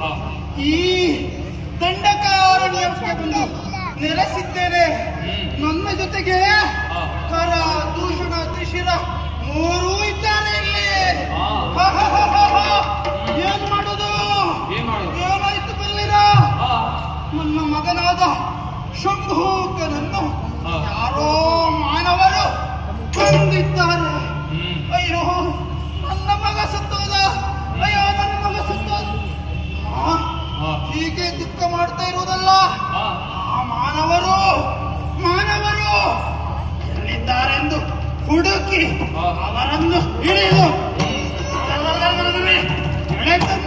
ಹಾ. ಈ ದಂಡಕಾರಣ್ಯಕ್ಕೆ ಬಂದು ನೆಲೆಸಿದ್ದೇನೆ ಹ್ಮ್. ನನ್ನ ಜೊತೆಗೆ ಹಾ. ಕರ ದೂಷಣ ತ್ರಿಶಿರ ಮೂರೂ ಇದ್ದಾರೆ ಇಲ್ಲಿ ಹಾ. ಹ, ಹ, ಹ, ಹ, ಹ. ಏನ್ ಮಾಡುದು ಏನ್ ಮಾಡುದು? ಏನಾಯ್ತು ಬಲ್ಲಿರ ಹಾ. ನನ್ನ ಮಗನಾದ ಶಂಭೂಕನನ್ನು ಹಾ. ಯಾರೋ ಮಾನವರು ಕೊಂದಿದ್ದಾರೆ ಹ್ಮ್. ಅಯ್ಯೋ ನನ್ನ ಮಗ ಸತ್ತೋದ ಅಯ್ಯೋ ನನ್ನ ಮಗ ಸತ್ತೋದ ಆ, ಹಾ. ಹೀಗೆ ದುಃಖ ಮಾಡ್ತಾ ಇರುವುದಲ್ಲ ಹಾ. ಆ ಮಾನವರು ಮಾನವರು ಎಲ್ಲಿದ್ದಾರೆಂದು ಹುಡುಕಿ ಹಾ. ಅವರನ್ನು ಹಿಡಿದು ಎಳೆದು